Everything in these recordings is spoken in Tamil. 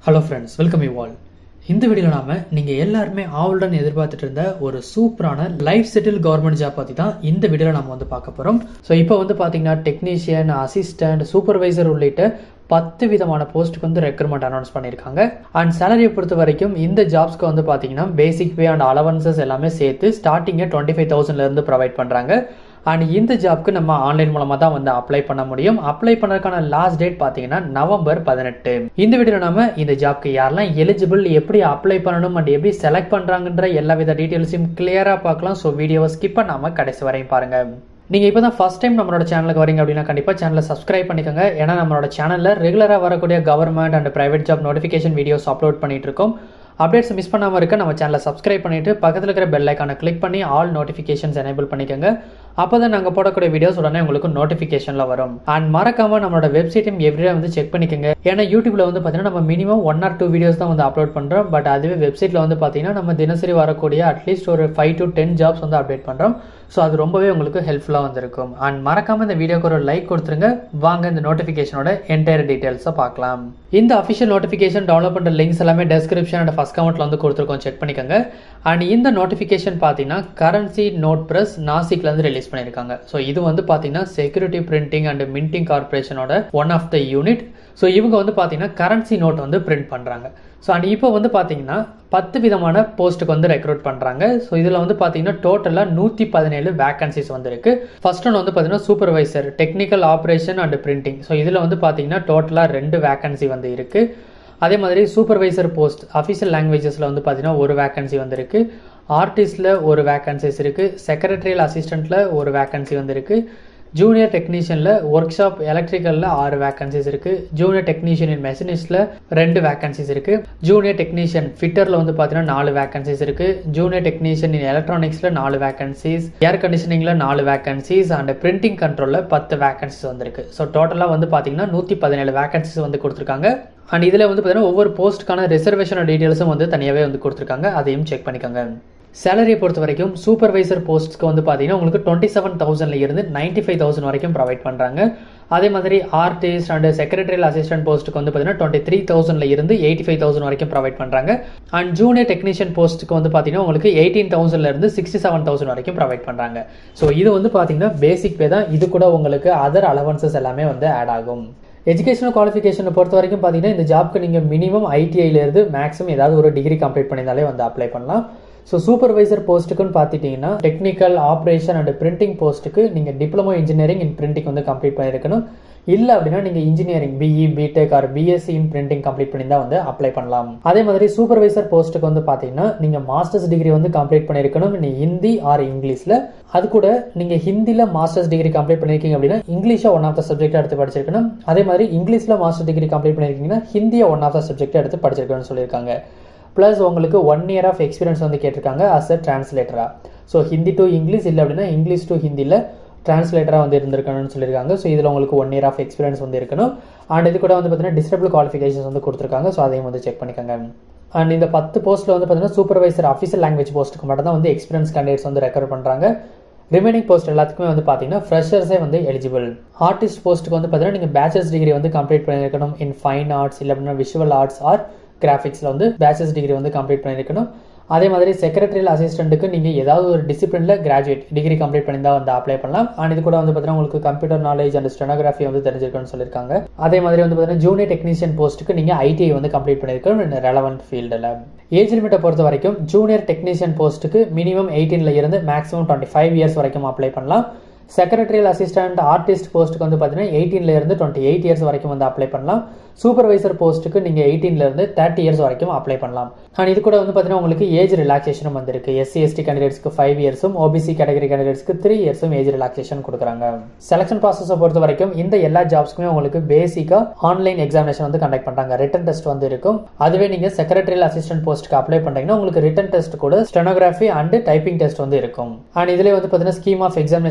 hello friends welcome you all இந்த வீடியோவில் நாம நீங்கள் எல்லாருமே ஆவலுடன் எதிர்பார்த்துட்டு இருந்த ஒரு சூப்பரான லைஃப் செட்டில் கவர்மெண்ட் ஜாப் பற்றி தான் இந்த வீடியோவில் நம்ம வந்து பார்க்க போகிறோம் ஸோ இப்போ வந்து பார்த்தீங்கன்னா டெக்னீஷியன் அசிஸ்டன்ட் சூப்பர்வைசர் உள்ளிட்ட பத்து விதமான போஸ்ட்டுக்கு வந்து ரெக்ரூட்மெண்ட் அனௌன்ஸ் பண்ணியிருக்காங்க அண்ட் சேலரியை பொறுத்த வரைக்கும் இந்த ஜாப்ஸ்க்கு வந்து பார்த்தீங்கன்னா பேசிக் பே அண்ட் அலவன்சஸ் எல்லாமே சேர்த்து ஸ்டார்டிங்கே டுவெண்ட்டி ஃபைவ் தௌசண்ட்லேருந்து ப்ரொவைட் பண்ணுறாங்க அண்ட் இந்த ஜாப்க்கு நம்ம ஆன்லைன் மூலமாக தான் வந்து அப்ளை பண்ண முடியும் அப்ளை பண்ணதுக்கான லாஸ்ட் டேட் பார்த்தீங்கன்னா நவம்பர் பதினெட்டு இந்த வீடியோ நம்ம இந்த ஜாப்க்கு யாரெல்லாம் எலிஜிபிள் எப்படி அப்ளை பண்ணணும் அண்ட் எப்படி செலக்ட் பண்ணுறாங்கன்ற எல்லா வித டீட்டெயில்ஸையும் கிளியராக பார்க்கலாம் ஸோ வீடியோவை ஸ்கிப் பண்ணாமல் கடைசி வரையும் பாருங்க நீங்கள் இப்போ தான் ஃபஸ்ட் டைம் நம்மளோட சேனலுக்கு வரீங்க அப்படின்னா கண்டிப்பாக சேனலை சப்ஸ்கிரைப் பண்ணிக்கோங்க ஏன்னா நம்மளோட சேனலில் ரெகுலராக வரக்கூடிய government and private job notification videos upload பண்ணிட்டு இருக்கோம் அப்டேட்ஸ் மிஸ் பண்ணாமல் இருக்க நம்ம சேனலை சப்ஸ்கிரைப் பண்ணிட்டு பக்கத்தில் இருக்கிற பெல் ஐக்கானை கிளிக் பண்ணி ஆல் நோட்டிஃபிகேஷன்ஸ் எனேபிள் பண்ணிக்கோங்க அப்போ தான் நாங்கள் போடக்கூடிய வீடியோஸ் உடனே உங்களுக்கு நோட்டிஃபிகேஷனில் வரும் அண்ட் மறக்காம நம்மளோட வெப்சைட்டையும் எவ்ரிடே வந்து செக் பண்ணிக்கோங்க ஏன்னா யூடியூப்ல வந்து பார்த்தீங்கன்னா நம்ம minimum one or two videos தான் வந்து அப்லோட் பண்ணுறோம் பட் அதுவே வெப்சைட்டில் வந்து பார்த்தீங்கன்னா நம்ம தினசரி வரக்கூடிய அட்லீஸ்ட் ஒரு ஃபைவ் டு டென் ஜாப்ஸ் வந்து அப்டேட் பண்ணுறோம் ஸோ அது ரொம்பவே உங்களுக்கு ஹெல்ப்ஃபுல்லாக வந்திருக்கும் அண்ட் மறக்காம இந்த வீடியோக்கு ஒரு லைக் கொடுத்துருங்க வாங்க இந்த நோட்டிஃபிகேஷனோட என்டையர் டீட்டெயில்ஸை பார்க்கலாம் இந்த அஃபிஷியல் நோட்டிஃபிகேஷன் டவுன்லோட் பண்ணுற லிங்க்ஸ் எல்லாமே டெஸ்கிரிப்ஷன் அண்ட் ஃபஸ்ட் கமெண்ட்ல வந்து கொடுத்துருக்கோம் செக் பண்ணிக்கோங்க அண்ட் இந்த நோட்டிஃபிகேஷன் பார்த்தீங்கன்னா கரன்சி நோட் ப்ரெஸ் நாசிக்லேருந்து ரிலீஸ் பண்ணியிருக்காங்க ஸோ இது வந்து பார்த்தீங்கன்னா செக்யூரிட்டி பிரிண்டிங் அண்ட் மின்டிங் கார்பரேஷனோட one of the unit so இவங்க வந்து பார்த்தீங்கன்னா கரன்சி நோட் வந்து பிரிண்ட் பண்ணுறாங்க ஸோ அண்ட் இப்போ வந்து பார்த்தீங்கன்னா பத்து விதமான போஸ்ட்டுக்கு வந்து ரெக்ரூட் பண்ணுறாங்க ஸோ இதில் வந்து பார்த்தீங்கன்னா டோட்டலாக நூற்றி பதினேழு வேகன்சிஸ் வந்து இருக்கு ஃபர்ஸ்ட் ஒன்று வந்து பார்த்தீங்கன்னா supervisor technical operation and printing so இதில் வந்து பார்த்தீங்கன்னா டோட்டலாக ரெண்டு வேகன்சி வந்து இருக்கு அதே மாதிரி சூப்பர்வைசர் போஸ்ட் அஃபிஷியல் லாங்குவேஜஸில் வந்து பார்த்தீங்கன்னா ஒரு வேகன்சி வந்திருக்கு ஆர்டிஸ்டில் ஒரு வேகன்சிஸ் இருக்குது செக்ரட்டரியல் அசிஸ்டண்ட்டில் ஒரு வேகன்சி வந்திருக்கு ஜூனியர் டெக்னீஷியனில் ஒர்க் ஷாப் எலக்ட்ரிக்கலில் ஆறு வேகன்சிஸ் இருக்குது ஜூனியர் டெக்னீஷியன் இன் மெஷினிஸ்டில் ரெண்டு வேகன்சிஸ் இருக்குது ஜூனியர் டெக்னீஷியன் ஃபிட்டரில் வந்து பார்த்தீங்கன்னா நாலு வேகன்சிஸ் இருக்குது ஜூனியர் டெக்னீஷியன் இன் எலக்ட்ரானிக்ஸில் நாலு வேகன்சிஸ் ஏர் கண்டிஷனிங்கில் நாலு வேகன்சிஸ் அண்ட் பிரிண்டிங் கண்ட்ரோலில் பத்து வேகன்சிஸ் வந்திருக்கு ஸோ டோட்டலாக வந்து பார்த்தீங்கன்னா நூற்றி பதினேழு வேகன்சிஸ் வந்து கொடுத்துருக்காங்க அண்ட் இதில் வந்து பார்த்தீங்கன்னா ஒவ்வொரு போஸ்ட்டுக்கான ரிசர்வேஷன் டீட்டெயில்ஸும் வந்து தனியாகவே வந்து கொடுத்துருக்காங்க அதையும் செக் பண்ணிக்கோங்க சேலரியை பொறுத்த வரைக்கும் சூப்பர்வைசர் போஸ்ட்க்கு வந்து பார்த்தீங்கன்னா உங்களுக்கு டுவெண்ட்டி செவன் தௌசண்ட்ல இருந்து நைன்டி ஃபைவ் தௌசண்ட் வரைக்கும் ப்ரொவைட் பண்ணுறாங்க அதே மாதிரி ஆர்டிஸ்ட் அண்ட் செக்ரட்டரியல் அசிஸ்டன்ட் போஸ்ட்டுக்கு வந்து பார்த்தீங்கன்னா டுவெண்ட்டி த்ரீ தௌசண்ட்ல இருந்து எயிட்டி ஃபைவ் தௌசண்ட் வரைக்கும் ப்ரொவைட் பண்ணுறாங்க அண்ட் ஜூனியர் டெக்னீஷியன் போஸ்ட்டுக்கு வந்து பார்த்தீங்கன்னா உங்களுக்கு எயிட்டீன் தௌசண்ட்ல இருந்து சிக்ஸ்டி செவன் தௌசண்ட் வரைக்கும் ப்ரொவைட் பண்ணுறாங்க ஸோ இது வந்து பார்த்தீங்கன்னா பேசிக் பே தான் இது கூட உங்களுக்கு அதர் அலவன்சஸ் எல்லாமே வந்து ஆட் ஆகும் எஜுகேஷனல் குவாலிஃபிகேஷனை பொறுத்த வரைக்கும் பார்த்தீங்கன்னா இந்த ஜாப்க்கு நீங்கள் மினிமம் ஐடிஐலேருந்து மேக்ஸிமம் ஏதாவது ஒரு டிகிரி கம்ப்ளீட் பண்ணியிருந்தாலே வந்து அப்ளை பண்ணலாம் ஸோ சூப்பர்வைசர் போஸ்ட்டுக்குன்னு பார்த்துட்டிங்கன்னா டெக்னிக்கல் ஆப்ரேஷன் அண்ட் பிரிண்டிங் போஸ்ட்டுக்கு நீங்கள் டிப்ளமோ இன்ஜினியரிங் இன் பிரிண்டிங் வந்து கம்ப்ளீட் பண்ணியிருக்கணும் இல்லை அப்படின்னா நீங்கள் engineering BE BTech or BSc in printing complete பண்ணி தான் வந்து அப்ளை பண்ணலாம் அதே மாதிரி சூப்பர்வைசர் போஸ்ட்டுக்கு வந்து பார்த்தீங்கன்னா நீங்கள் மாஸ்டர்ஸ் டிகிரி வந்து கம்ப்ளீட் பண்ணியிருக்கணும் நீங்கள் ஹிந்தி ஆர் இங்கிலீஷில் அது கூட நீங்கள் ஹிந்தியில் மாஸ்டர்ஸ் டிகிரி கம்ப்ளீட் பண்ணியிருக்கீங்க அப்படின்னா இங்கிலீஷை ஒன் ஆஃப் த சப்ஜெக்ட் எடுத்து படிச்சிருக்கணும் அதே மாதிரி இங்கிலீஷில் மாஸ்டர் டிகிரி கம்ப்ளீட் பண்ணியிருக்கீங்கன்னா ஹிந்தியை ஒன் ஆஃப் த சப்ஜெக்ட் எடுத்து படிச்சிருக்கணும்னு சொல்லியிருக்காங்க ப்ளஸ் உங்களுக்கு ஒன் இயர் ஆஃப் எக்ஸ்பீரியன்ஸ் வந்து கேட்டிருக்காங்க அஸ் அ டிரான்ஸ்லேட்டராக ஸோ ஹிந்தி டு இங்கிலீஷ் இல்லை அப்படின்னா இங்கிலீஷ் டு ஹிந்தியில் டிரான்ஸ்லேட்டராக வந்து இருந்திருக்கணும்னு சொல்லியிருக்காங்க ஸோ இதில் உங்களுக்கு ஒன் இயர் ஆஃப் எக்ஸ்பீரியன்ஸ் வந்து இருக்கணும் அண்ட் இது கூட வந்து பார்த்தீங்கன்னா டிஸ்டபிள் குவாலிஃபிகேஷன்ஸ் வந்து கொடுத்துருக்காங்க ஸோ அதையும் வந்து செக் பண்ணிக்கோங்க அண்ட் இந்த பத்து போஸ்ட்டில் வந்து பார்த்தீங்கன்னா சூப்பர்வைசர் அஃபிஷியல் லாங்குவேஜ் போஸ்ட்டுக்கு மட்டும் தான் வந்து எக்ஸ்பீரியன்ஸ் கேண்டிடேட்ஸ் வந்து ரெக்கவர் பண்ணுறாங்க ரிமைனிங் போஸ்ட் எல்லாத்துக்குமே வந்து பார்த்தீங்கன்னா ஃப்ரெஷர்ஸே வந்து எலிஜிபிள் ஆர்டிஸ்ட் போஸ்ட்டுக்கு வந்து பார்த்தீங்கன்னா நீங்கள் பேச்சுலர்ஸ் டிகிரி வந்து கம்ப்ளீட் பண்ணியிருக்கணும் இன் ஃபைன் ஆர்ட்ஸ் இல்லை அப்படின்னா விஷுவல் ஆர்ட்ஸ் ஆர் கிராஃபிக்ஸில் வந்து பேச்சுலர்ஸ் டிகிரி வந்து கம்ப்ளீட் பண்ணியிருக்கணும் அதே மாதிரி செக்ரட்டரியல் அசிஸ்டண்ட்டுக்கு நீங்கள் ஏதாவது ஒரு டிசிப்ளினில் கிராஜுவேட் டிகிரி கம்ப்ளீட் பண்ணி தான் வந்து அப்ளை பண்ணலாம் அண்ட் இது கூட வந்து பார்த்தீங்கன்னா உங்களுக்கு கம்ப்யூட்டர் நாலேஜ் அண்ட் ஸ்டெனோகிராஃபி வந்து தெரிஞ்சிருக்குன்னு சொல்லியிருக்காங்க அதே மாதிரி வந்து பார்த்தீங்கன்னா ஜூனியர் டெக்னீஷியன் போஸ்ட்டுக்கு நீங்கள் ஐடிஐ வந்து கம்ப்ளீட் பண்ணியிருக்கணும் ரெலவெண்ட் ஃபீல்டில் ஏஜ் லிமிட்டை பொறுத்த வரைக்கும் ஜூனியர் டெக்னீஷியன் போஸ்ட்டுக்கு மினிமம் எயிட்டீனில் இருந்து மேக்ஸிமம் டுவெண்ட்டி ஃபைவ் இயர்ஸ் வரைக்கும் அப்ளை பண்ணலாம் செக்ரட்டரியல் அசிஸ்டன்ட் ஆர்டிஸ்ட் போஸ்ட்டுக்கு வந்து பார்த்தீங்கன்னா எயிட்டீன்ல இருந்து டுவெண்ட்டி எயிட் இயர்ஸ் வரைக்கும் வந்து அப்ளை பண்ணலாம் சூப்பர்வைசர் போஸ்ட்டுக்கு நீங்கள் எயிட்டீன்ல இருந்து தேர்ட்டி இயர்ஸ் வரைக்கும் அப்ளை பண்ணலாம் அண்ட் இது கூட வந்து பார்த்தீங்கன்னா உங்களுக்கு ஏஜ் ரிலாக்ஸேஷனும் வந்திருக்கு எஸ்சி எஸ்டி கேண்டிடேட்ஸ்க்கு ஃபைவ் இயர்ஸும் ஓபிசி கேட்டகரி கேண்டிடேட்ஸ்க்கு த்ரீ இயர்ஸும் ஏஜ் ரிலாக்ஸேஷன் கொடுக்குறாங்க செலக்ஷன் ப்ராசஸை பொறுத்த வரைக்கும் இந்த எல்லா ஜாப்ஸ்க்குமே உங்களுக்கு பேசிக்காக ஆன்லைன் எக்ஸாமினேஷன் வந்து கண்டக்ட் பண்ணுறாங்க ரிட்டன் டெஸ்ட் வந்து இருக்கும் அதுவே நீங்கள் செக்ரட்டரியல் அசிஸ்டன்ட் போஸ்ட்டுக்கு அப்ளை பண்ணுறீங்கன்னா உங்களுக்கு ரிட்டன் டெஸ்ட் கூட ஸ்டெனோகிராஃபி அண்ட் டைப்பிங் டெஸ்ட் வந்து இருக்கும் அண்ட் இதில் வந்து பார்த்தீங்கன்னா ஸ்கீம் ஆஃப் எக்ஸாமினேஷன்ஸ் வந்து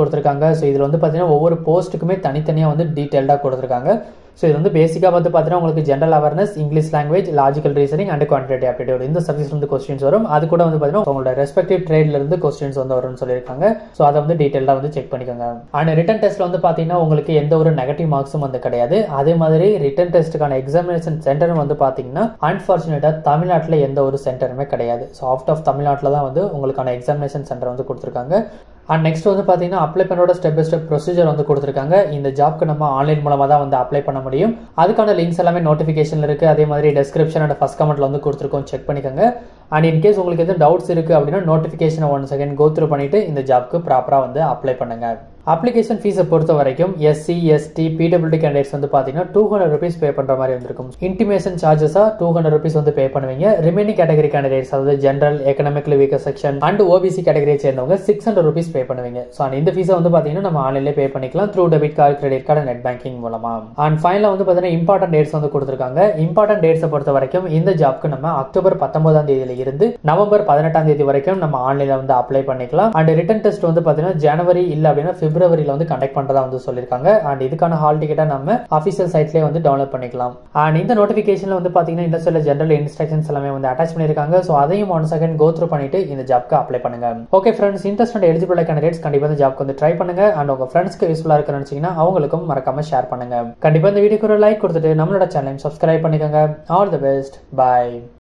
கொடுத்துருக்காங்க ஸோ இதில் வந்து பார்த்தீங்கன்னா ஒவ்வொரு போஸ்ட்டுக்குமே தனித்தனியாக வந்து டீட்டெயில்டாக கொடுத்துருக்காங்க ஸோ இது வந்து பேசிக்காக வந்து பார்த்தீங்கன்னா உங்களுக்கு general awareness English language logical reasoning and quantity aptitude இந்த சப்ஜெக்ட்ஸ் வந்து கொஸ்டின்ஸ் வரும் அது கூட வந்து பார்த்தீங்கன்னா உங்களோட ரெஸ்பெக்டிவ் ட்ரேட்ல இருந்து கொஸ்டின்ஸ் வந்து வரும்னு சொல்லியிருக்காங்க ஸோ அதை வந்து டீட்டெயிலாக வந்து செக் பண்ணிக்கோங்க அண்ட் ரிட்டன் டெஸ்ட்ல வந்து பார்த்தீங்கன்னா உங்களுக்கு எந்த ஒரு நெகட்டிவ் மார்க்ஸும் வந்து கிடையாது அதே மாதிரி ரிட்டன் டெஸ்ட்டுக்கான எக்ஸாமினேஷன் சென்டரும் வந்து பார்த்தீங்கன்னா அன்ஃபார்ச்சுனேட்டாக தமிழ்நாட்டில் எந்த ஒரு சென்டருமே கிடையாது ஸோ அவுட் ஆஃப் தமிழ்நாட்டில் தான் வந்து உங்களுக்கான எக்ஸாமினேஷன் சென்டர் வந்து கொடுத்துருக்காங்க அண்ட் நெக்ஸ்ட் வந்து பார்த்தீங்கன்னா அப்ளை பண்ணோட ஸ்டெப் பை ஸ்டெப் ப்ரொசீஜர் வந்து கொடுத்துருக்காங்க இந்த ஜாப்க்கு நம்ம ஆன்லைன் மூலமாக தான் வந்து அப்ளை பண்ண முடியும் அதுக்கான லிங்க்ஸ் எல்லாமே நோட்டிஃபிகேஷன் இருக்குது அதே மாதிரி டெஸ்கிரிப்ஷன் அண்ட் ஃபஸ்ட் கமெண்ட்ல வந்து கொடுத்துருக்கோம் செக் பண்ணிக்கோங்க அண்ட் இன்கேஸ் உங்களுக்கு எதுவும் டவுட்ஸ் இருக்குது அப்படின்னா நோட்டிஃபிகேஷனை ஒன் செகண்ட் கோ த்ரூ பண்ணிட்டு இந்த ஜாப்க்கு ப்ராப்பராக வந்து அப்ளை பண்ணுங்க அப்ளிகேஷன் ஃபீஸை பொறுத்த வரைக்கும் எஸ்சி எஸ்டி பிடபிள்யூடி கேண்டிடேட்ஸ் வந்து பார்த்தீங்கன்னா டூ ஹண்ட்ரட் ருபீஸ் பே பண்ணுற மாதிரி வந்திருக்கும் இன்டிமேஷன் சார்ஜஸாக டூ ஹண்ட்ரட் ருபீஸ் வந்து பே பண்ணுவீங்க ரிமைனிங் கேட்டகரி கேண்டிடேட்ஸ் அதாவது general economically weaker section and OBC கேட்டகரியை சேர்ந்தவங்க சிக்ஸ் ஹண்ட்ரட் ருபீஸ் பே பண்ணுவீங்க ஸோ அண்ட் இந்த ஃபீஸை வந்து பார்த்தீங்கன்னா நம்ம ஆன்லைன்லேயே பே பண்ணிக்கலாம் through debit card credit card net banking மூலமா அண்ட் ஃபைனலாக வந்து பார்த்தீங்கன்னா இம்பார்ட்டன்ட் டேட்ஸ் வந்து கொடுத்துருக்காங்க இம்பார்ட்டன்ட் டேட்ஸை பொறுத்த வரைக்கும் இந்த ஜாப்க்கு நம்ம அக்டோபர் பத்தொன்பதாம் தேதியில இருந்து நவம்பர் பதினெட்டாம் தேதி வரைக்கும் நம்ம ஆன்லைனில் வந்து அப்ளை பண்ணிக்கலாம் அண்ட் ரிட்டன் டெஸ்ட் வந்து பார்த்தீங்கன்னா ஜனவரி இல்லை அப்படின்னா பிப்ரவரியில் வந்து கண்டக்ட் பண்ணுறதா வந்து சொல்லியிருக்காங்க அண்ட் இதுக்கான ஹால் டிக்கெட்டை நம்ம அஃபிஷியல் சைட்லேயே வந்து டவுன்லோட் பண்ணிக்கலாம் அண்ட் இந்த நோட்டிஃபிகேஷனில் வந்து பார்த்தீங்கன்னா இந்த சில ஜென்ரல் இன்ஸ்ட்ரக்ஷன்ஸ் எல்லாமே வந்து அட்டாச் பண்ணியிருக்காங்க ஸோ அதையும் ஒன் செகண்ட் கோ த்ரூ பண்ணிட்டு இந்த ஜாப்க்கு அப்ளை பண்ணுங்க okay friends interest and eligible candidates கண்டிப்பாக இந்த ஜாப்க்கு வந்து ட்ரை பண்ணுங்க அண்ட் உங்க ஃப்ரெண்ட்ஸ்க்கு யூஸ்ஃபுல்லாக இருக்குன்னு நினச்சிங்கன்னா அவங்களுக்கும் மறக்காம ஷேர் பண்ணுங்க கண்டிப்பாக இந்த வீடியோக்கு ஒரு லைக் கொடுத்துட்டு நம்மளோட சேனலையும் சப்ஸ்கிரைப் பண்ணிக்கோங்க ஆல் தி பெஸ்ட் பாய்